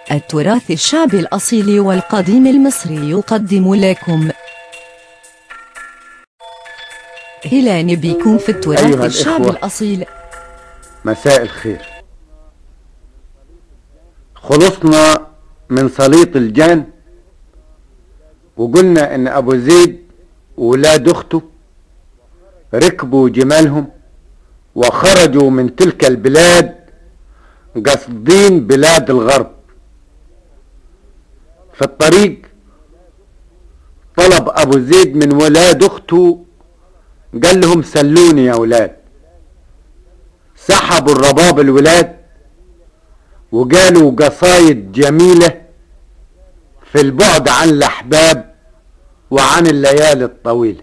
التراث الشعبي الأصيل والقديم المصري يقدم لكم هلال بكم في التراث أيها الشعبي الإخوة. الأصيل مساء الخير خلصنا من سليط الجان وقلنا ان ابو زيد وولاد اخته ركبوا جمالهم وخرجوا من تلك البلاد قاصدين بلاد الغرب في الطريق طلب ابو زيد من ولاد اخته قال لهم سلوني يا ولاد سحبوا الرباب الولاد وقالوا قصايد جميلة في البعد عن الأحباب وعن الليالي الطويلة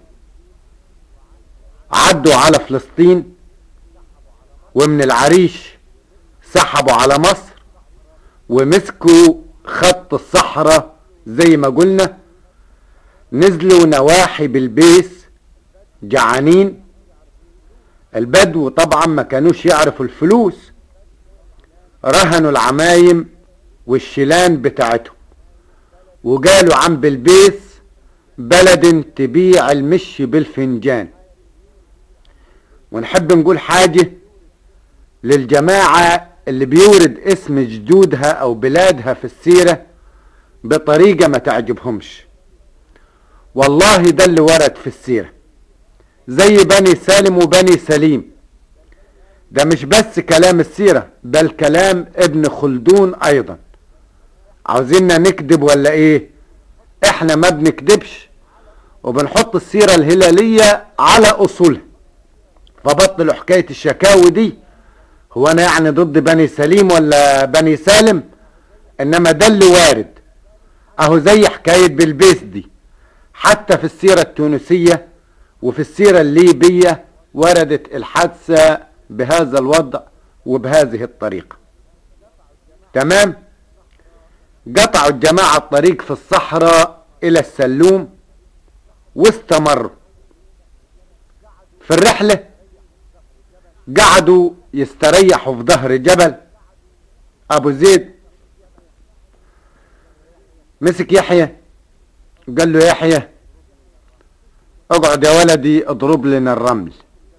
عدوا على فلسطين ومن العريش سحبوا على مصر ومسكوا خط الصحراء زي ما قلنا نزلوا نواحي بالبيس جعانين البدو طبعا ما كانوش يعرفوا الفلوس رهنوا العمايم والشيلان بتاعتهم وقالوا عن بلبيس بلد تبيع المشي بالفنجان ونحب نقول حاجة للجماعة اللي بيورد اسم جدودها او بلادها في السيرة بطريقة ما تعجبهمش والله ده اللي ورد في السيره زي بني سالم وبني سليم ده مش بس كلام السيرة بل كلام ابن خلدون ايضا عاوزيننا نكذب ولا ايه احنا ما بنكذبش وبنحط السيرة الهلالية على اصولها فبطلوا حكاية الشكاوي دي هو انا يعني ضد بني سليم ولا بني سالم انما ده اللي وارد اهو زي حكاية بلبيس دي حتى في السيرة التونسية وفي السيرة الليبية وردت الحادثة بهذا الوضع وبهذه الطريقة تمام قطعوا الجماعة الطريق في الصحراء إلى السلوم واستمروا في الرحلة قعدوا يستريحوا في ظهر جبل أبو زيد مسك يحيى قال له يحيى اقعد يا ولدي اضرب لنا الرمل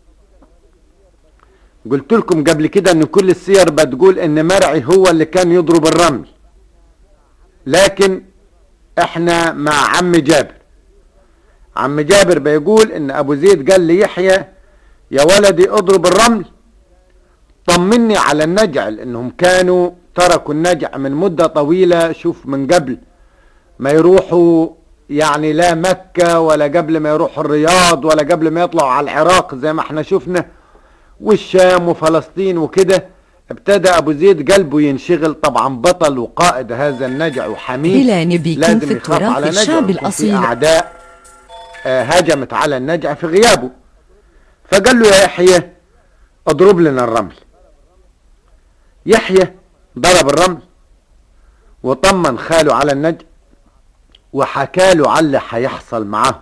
قلت لكم قبل كده ان كل السير بتقول ان مرعي هو اللي كان يضرب الرمل لكن احنا مع عم جابر عم جابر بيقول ان ابو زيد قال لي يحيى يا ولدي اضرب الرمل طمني على النجع لانهم كانوا تركوا النجع من مدة طويلة شوف من قبل ما يروحوا يعني لا مكة ولا قبل ما يروحوا الرياض ولا قبل ما يطلعوا على العراق زي ما احنا شفنا والشام وفلسطين وكده ابتدى ابو زيد قلبه ينشغل طبعا بطل وقائد هذا النجع وحميد هلال بكم لازم في يخاف على التراث نجع الشعبي ويكون في الأصيل اعداء آه، هجمت على النجع في غيابه فقال له يا يحيى اضرب لنا الرمل يحيى ضرب الرمل وطمن خاله على النجع وحكى له على اللي هيحصل معاه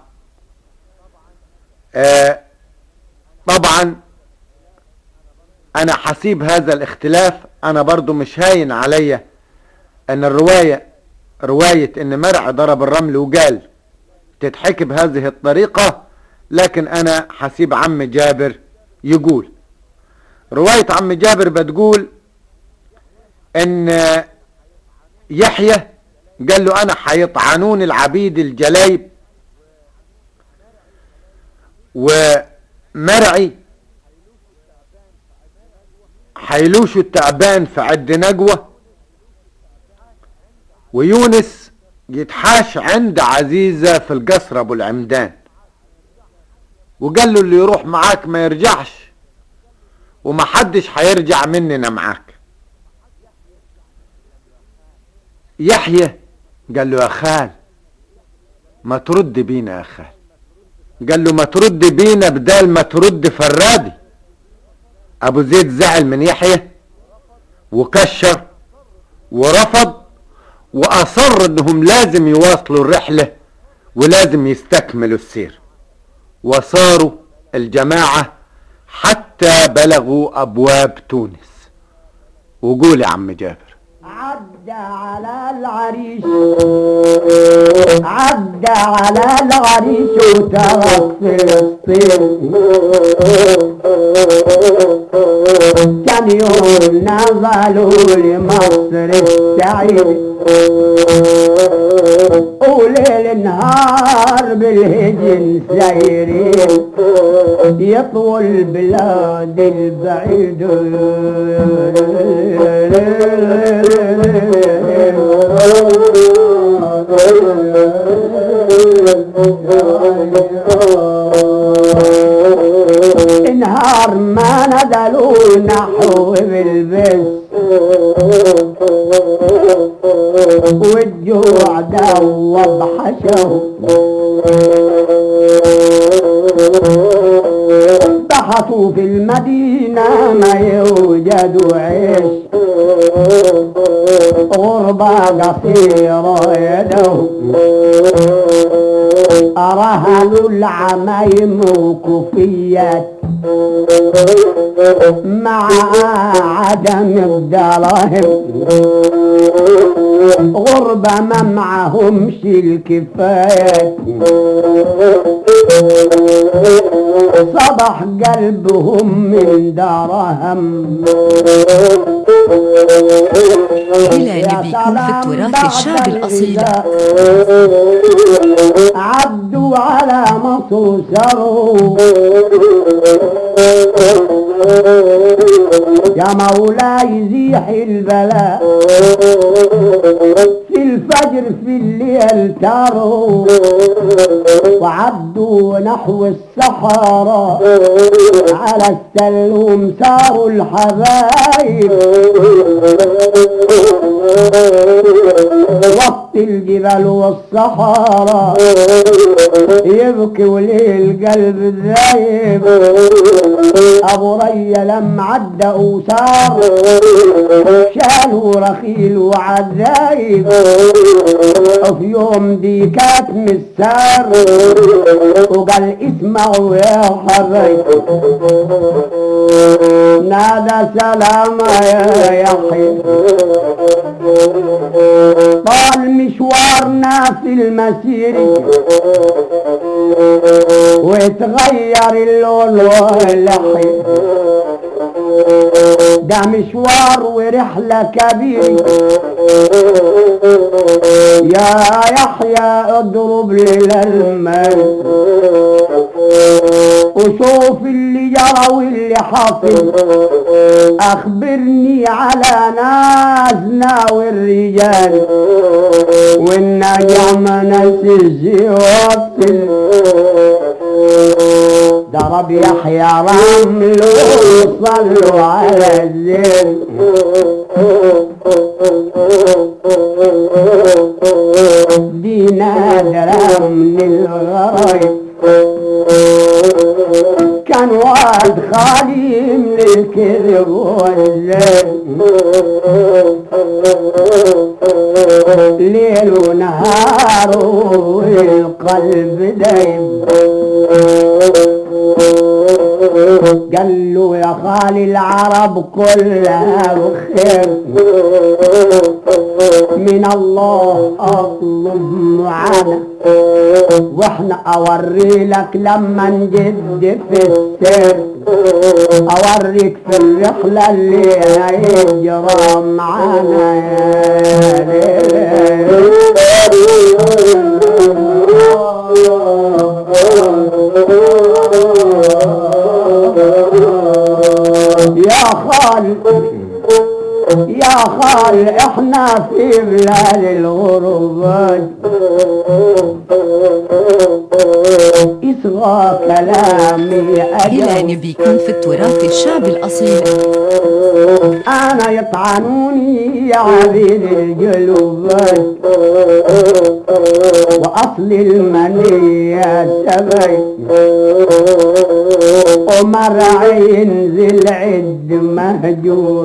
آه طبعا انا حسيب هذا الاختلاف انا برضو مش هاين عليا ان الرواية رواية ان مرع ضرب الرمل وقال تتحكي بهذه الطريقة لكن انا حسيب عم جابر يقول رواية عم جابر بتقول ان يحيى قال له انا حيطعنون العبيد الجلايب ومرعي حيلوشوا التعبان في عد نجوة ويونس يتحاش عند عزيزة في القصر ابو العمدان وقال له اللي يروح معاك ما يرجعش ومحدش هيرجع مننا معاك يحيى قال له يا خال ما ترد بينا يا خال قال له ما ترد بينا بدال ما ترد فرادي ابو زيد زعل من يحيى وكشر ورفض واصر انهم لازم يواصلوا الرحلة ولازم يستكملوا السير وصاروا الجماعة حتى بلغوا ابواب تونس وقول يا عم جابر عدى على العريش عدى على العريش وترك فلسطين كان يوم نزلوا لمصر السعيد وليل نهار بالهجن سايرين يطول البلاد البعيد نهار ما نزلوا نحو بالبس والجوع دوب حشه بحثوا في المدينة ما يوجد عيش غربة قصيرة يده أرهلوا العمايم وكفيات مع عدم الدراهم غربة ما معهمش الكفاية صبح قلبهم من دارهم إلى اللي بيكون في التراث الشعب الأصيل عدوا على مصر سروا يا مولاي زيح البلاء في الفجر في الليل تاروا وعدوا نحو الصحراء على السلوم ساروا الحبايب وسط الجبال والصحراء يبكي وليه قلب الذايب ابو ريا لما عدى وصار شالوا رخيل وعذايب في يوم دي كانت مسار وقال اسمعوا يا حبايب نادى سلام يا يحيى طال مشوارنا في المسير وتغير اللون واللحي ده مشوار ورحلة كبيرة يا يحيى اضرب للمال وشوف اللي جرى واللي حصل اخبرني على ناسنا والرجال والنجم نسج يوصل ضرب يحيى رمل وصلوا على الزين دي نادرة من الغرايب كان واد خالي من الكذب والزين ليل ونهار والقلب دايم قال له يا خالي العرب كلها بخير من الله اطلب معانا واحنا اوري لك لما نجد في السر اوريك في الرحلة اللي هيجرى معانا يا ليل. يا خال يا خال احنا في بلاد الغربات اصغى كلامي إلى أن اجل بيكون في التراث الشعب الأصيل انا يطعنوني يا عبيد الجلوبات واصل المنية سبي ومرع ينزل عد مهجور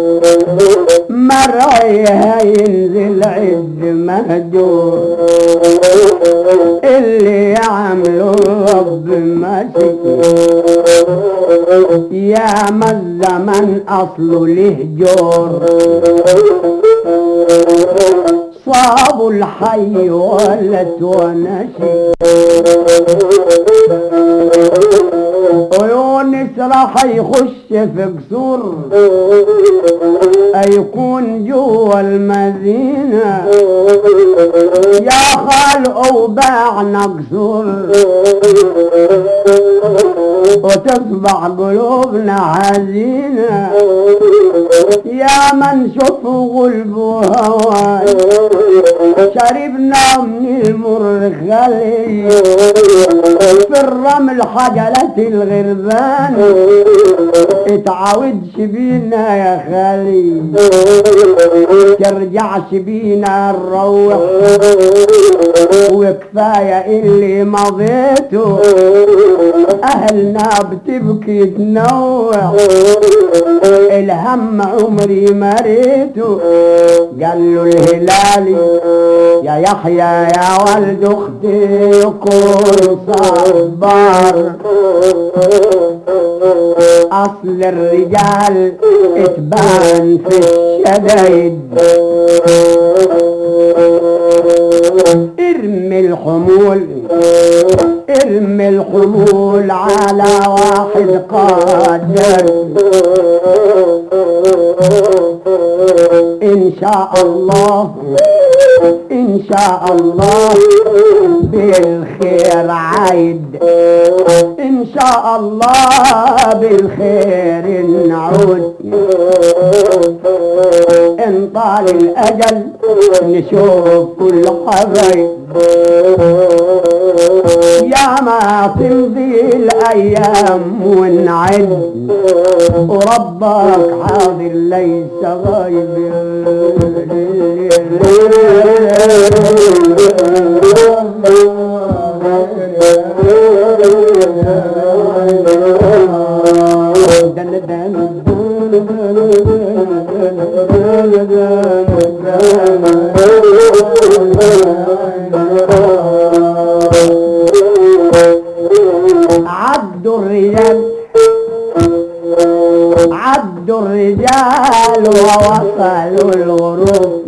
مرعيها ينزل عد مهجور اللي يعملوا الرب ماشي يا ما الزمن اصله له جور صابوا الحي ولت ونشي ويونس راح يخش في قصور يكون جوا المدينة يا خال وباعنا قصور وتصبح قلوبنا حزينة يا من شوف قلبه هواي شربنا من المر خلي في الرمل حجلة الغربان اتعودش بينا يا خالي ترجعش بينا نروح وكفاية اللي مضيته أهلنا بتبكي تنوع الهم عمري مريته قال له الهلالي يا يحيى يا ولد اختي كن صبار اصل الرجال اتبان في الشدايد ارمي الحمول ارمي الحمول على واحد قادر ان شاء الله ان شاء الله بالخير عيد ان شاء الله بالخير نعود ان طال الاجل نشوف كل حبايب يا ما تمضي الايام ونعد وربك حاضر ليس غايب عدوا الرجال عدوا الرجال ووصلوا الغروب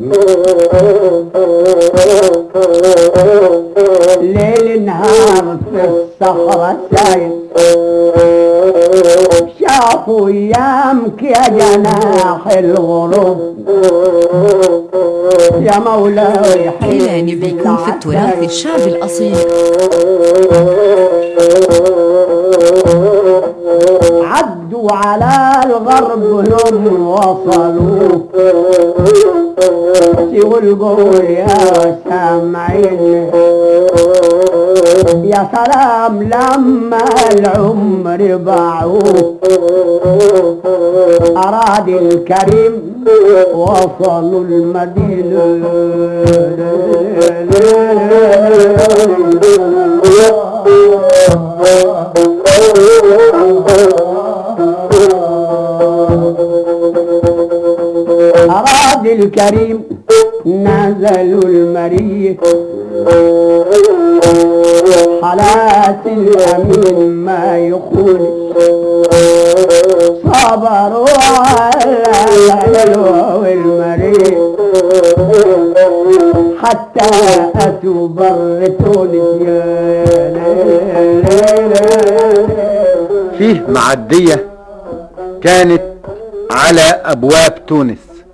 ليل نهار في الصخرة ساير شافوا ايامك يا جناح الغروب يا مولاي إعلان بيكون في التراث الشعب الأصيل عدوا على الغرب هم وصلوا سوى القول يا سامعين يا سلام لما العمر باعوه أراد الكريم وصلوا المدينة أراد الكريم نزلوا المريخ حالات الأمين ما يخون صبروا على الحلو والمريخ حتى أتوا بر تونس يا ليل فيه معدية كانت على أبواب تونس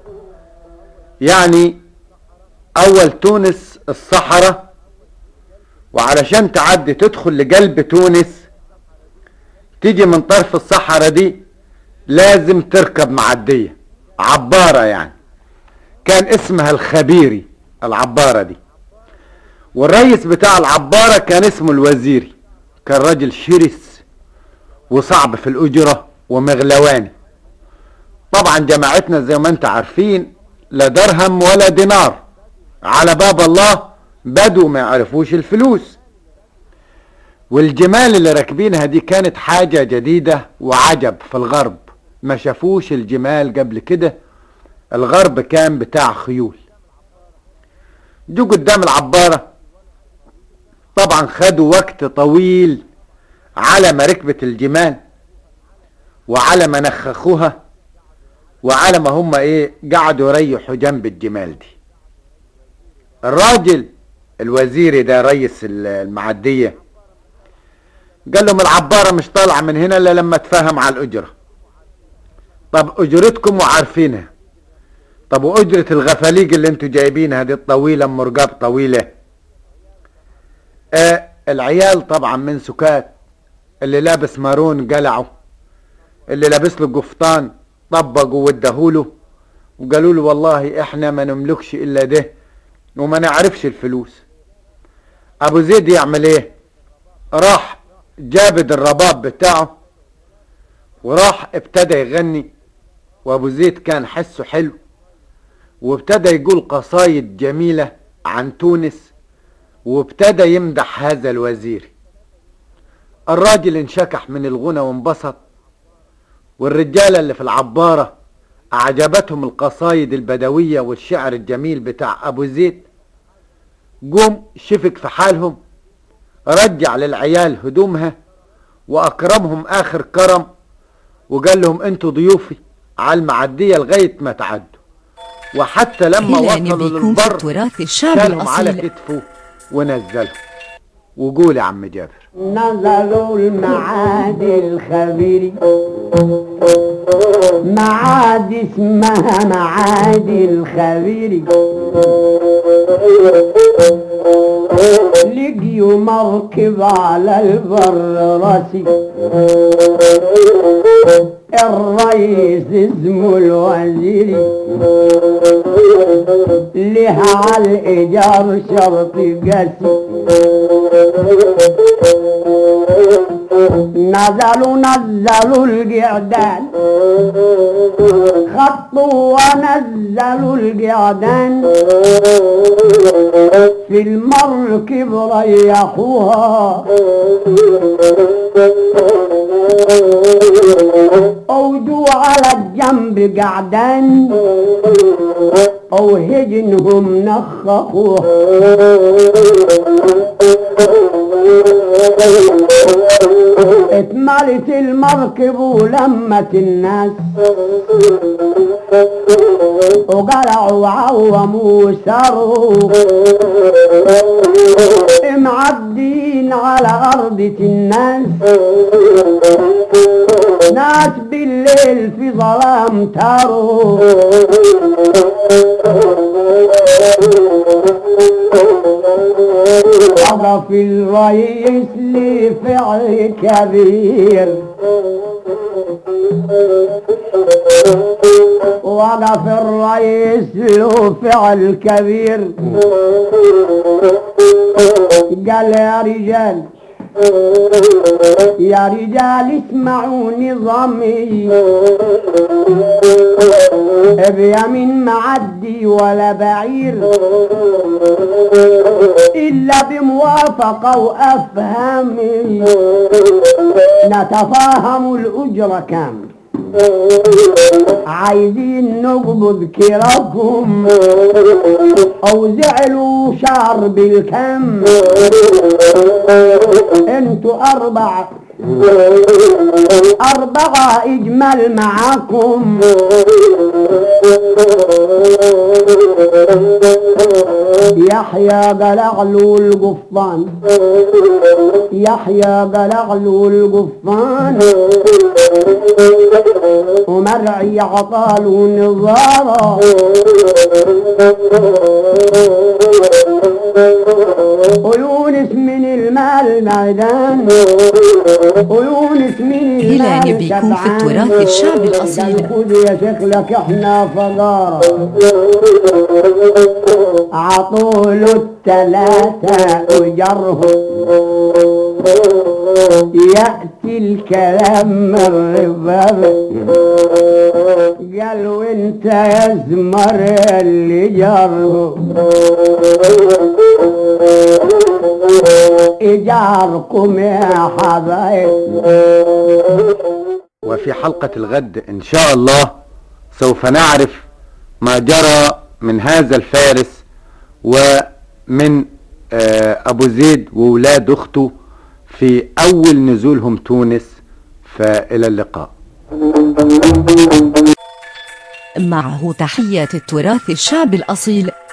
يعني أول تونس الصحراء وعلشان تعدي تدخل لقلب تونس تيجي من طرف الصحراء دي لازم تركب معدية عبارة يعني كان اسمها الخبيري العبارة دي والرئيس بتاع العبارة كان اسمه الوزيري كان راجل شرس وصعب في الأجرة ومغلواني طبعا جماعتنا زي ما انت عارفين لا درهم ولا دينار على باب الله بدو ما يعرفوش الفلوس والجمال اللي راكبينها دي كانت حاجة جديدة وعجب في الغرب ما شافوش الجمال قبل كده الغرب كان بتاع خيول جو قدام العبارة طبعا خدوا وقت طويل على ما ركبت الجمال وعلى ما نخخوها وعلى ما هم ايه قعدوا يريحوا جنب الجمال دي الراجل الوزيري ده رئيس المعدية قال لهم العبارة مش طالعة من هنا الا لما تفهم على الأجرة طب أجرتكم وعارفينها طب وأجرة الغفاليق اللي انتوا جايبينها دي الطويلة ام رقاب طويلة آه العيال طبعا من سكات اللي لابس مارون قلعه اللي لابس له قفطان طبقوا وادهوله وقالوا له والله احنا ما نملكش الا ده وما نعرفش الفلوس ابو زيد يعمل ايه راح جابد الرباب بتاعه وراح ابتدى يغني وابو زيد كان حسه حلو وابتدى يقول قصايد جميلة عن تونس وابتدى يمدح هذا الوزير الراجل انشكح من الغنى وانبسط والرجالة اللي في العبارة أعجبتهم القصايد البدوية والشعر الجميل بتاع أبو زيد قوم شفك في حالهم رجع للعيال هدومها وأكرمهم آخر كرم وقال لهم انتوا ضيوفي على المعدية لغاية ما تعدوا وحتى لما هلال وصلوا بيكون في للبر التراث الشعبي شالهم على الأصيل كتفه ونزلهم وقول يا عم جابر نزلوا المعادي الخبيري معادي اسمها معادي الخبيري لقيوا مركب على البر راسي الرئيس اسمه الوزيري لها على الايجار شرط قاسي نزلوا نزلوا القعدان خطوا ونزلوا القعدان في المركب ريحوها أودوا على الجنب قعدان أو هجنهم نخخوها اتملت المركب ولمت الناس وقلعوا وعوموا وسروا معدين على أرضة الناس ناس بالليل في ظلام تاروا وقف الرئيس لفعل كبير وقف الرئيس له فعل كبير قال يا رجال يا رجال اسمعوا نظامي بيمين معدي ولا بعير إلا بموافقة وأفهامي نتفاهم الأجرة كام عايزين نقبض كراكم او زعلوا شعر بالكم انتوا اربعة أربعة إجمال معاكم يحيى قلع له القفطان يحيى قلع له القفطان ومرعي عطاله نظارة ويونس من المال معدان ويونس من هلال المال بيكون في شبعان. التراث الشعبي الأصيل. خذ يا شيخ لك احنا فقارة عطوله التلاتة وجرهم يأتي الكلام من ربابه قال وانت يا زمر اللي جره إيجاركم يا حبايب وفي حلقة الغد إن شاء الله سوف نعرف ما جرى من هذا الفارس ومن آه، أبو زيد وولاد أخته في أول نزولهم تونس فإلى اللقاء معه تحيات التراث الشعب الأصيل